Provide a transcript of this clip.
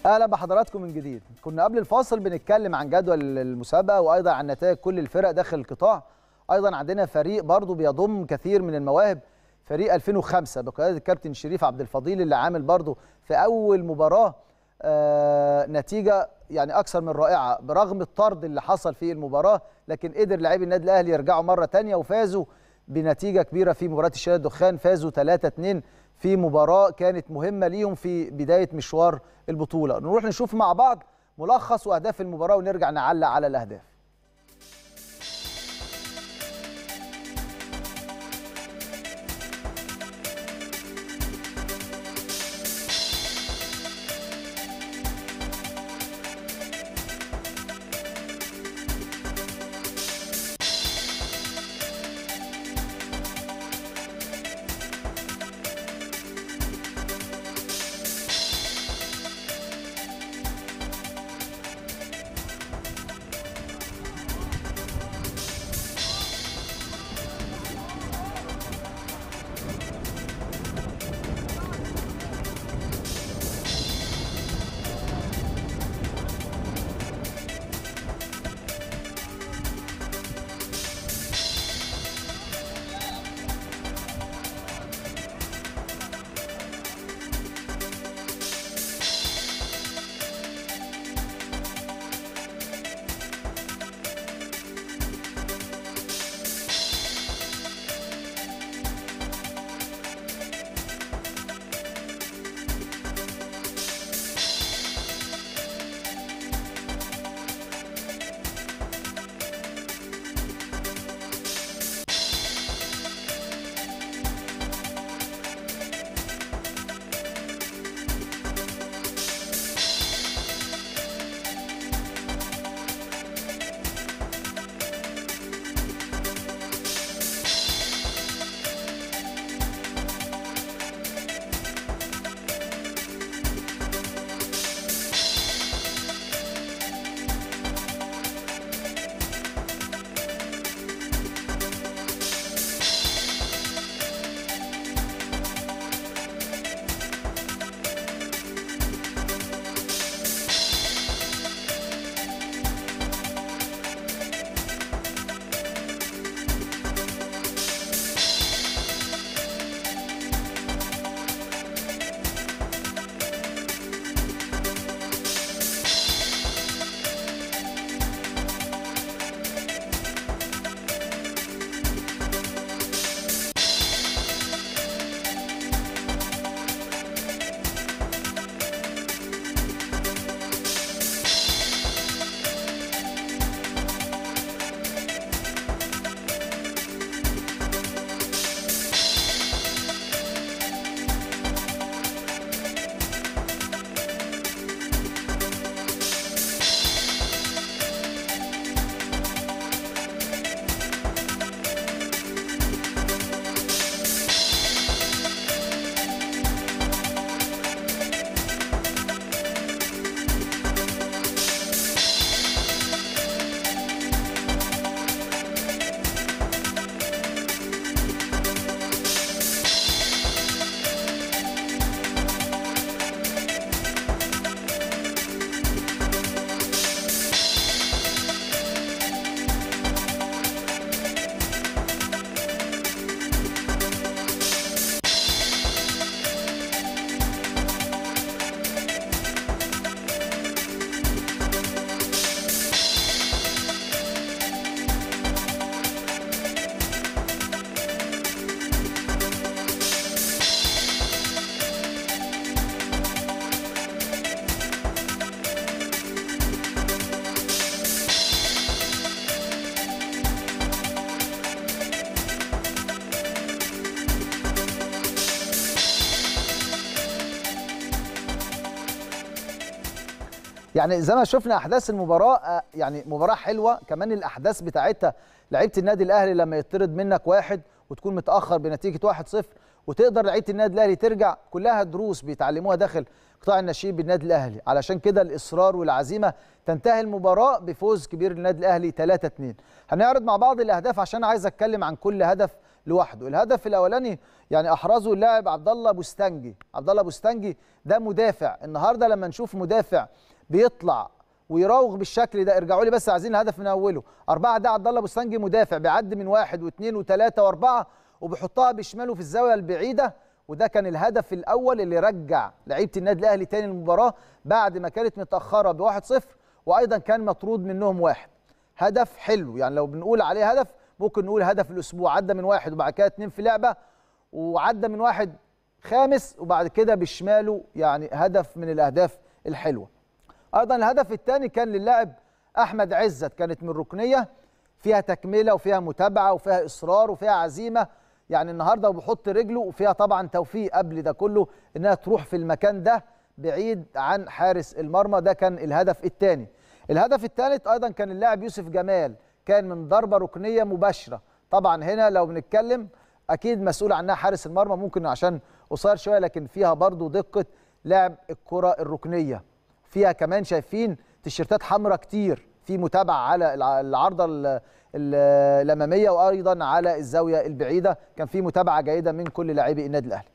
اهلا بحضراتكم من جديد كنا قبل الفاصل بنتكلم عن جدول المسابقه وايضا عن نتائج كل الفرق داخل القطاع ايضا عندنا فريق برضو بيضم كثير من المواهب فريق 2005 بقياده الكابتن شريف عبد الفضيل اللي عامل برضو في اول مباراه آه نتيجه يعني اكثر من رائعه برغم الطرد اللي حصل في المباراه لكن قدر لاعبي النادي الاهلي يرجعوا مره ثانيه وفازوا بنتيجه كبيره في مباراه الشارع الدخان فازوا 3 2 في مباراه كانت مهمه ليهم في بدايه مشوار البطوله نروح نشوف مع بعض ملخص واهداف المباراه ونرجع نعلق على الاهداف يعني زي ما شفنا احداث المباراه آه، يعني مباراه حلوه كمان الاحداث بتاعتها لعيبه النادي الاهلي لما يطرد منك واحد وتكون متاخر بنتيجه 1-0 وتقدر لعيبه النادي الاهلي ترجع كلها دروس بيتعلموها داخل قطاع الناشئين بالنادي الاهلي علشان كده الاصرار والعزيمه تنتهي المباراه بفوز كبير للنادي الاهلي 3-2 هنعرض مع بعض الاهداف عشان عايز اتكلم عن كل هدف لوحده الهدف الاولاني يعني احرزه اللاعب عبد الله بوستنجي عبد الله بوستنجي ده مدافع النهارده لما نشوف مدافع بيطلع ويراوغ بالشكل ده ارجعوا لي بس عايزين الهدف من اوله أربعة ده عبد الله بوستنجي مدافع بيعدي من واحد واثنين وثلاثة وأربعة وبيحطها بشماله في الزاوية البعيدة وده كان الهدف الأول اللي رجع لعيبة النادي الأهلي تاني المباراة بعد ما كانت متأخرة بواحد صفر وأيضا كان مطرود منهم واحد هدف حلو يعني لو بنقول عليه هدف ممكن نقول هدف الأسبوع عدى من واحد وبعد كده اتنين في لعبة وعدى من واحد خامس وبعد كده بشماله يعني هدف من الأهداف الحلوة ايضا الهدف الثاني كان للاعب احمد عزت كانت من ركنيه فيها تكمله وفيها متابعه وفيها اصرار وفيها عزيمه يعني النهارده وبيحط رجله وفيها طبعا توفيق قبل ده كله انها تروح في المكان ده بعيد عن حارس المرمى ده كان الهدف الثاني الهدف الثالث ايضا كان اللاعب يوسف جمال كان من ضربه ركنيه مباشره طبعا هنا لو بنتكلم اكيد مسؤول عنها حارس المرمى ممكن عشان قصير شويه لكن فيها برضو دقه لعب الكره الركنيه فيها كمان شايفين تيشيرتات حمراء كتير في متابعه على العارضه الاماميه وايضا على الزاويه البعيده كان في متابعه جيده من كل لاعبي النادي الاهلي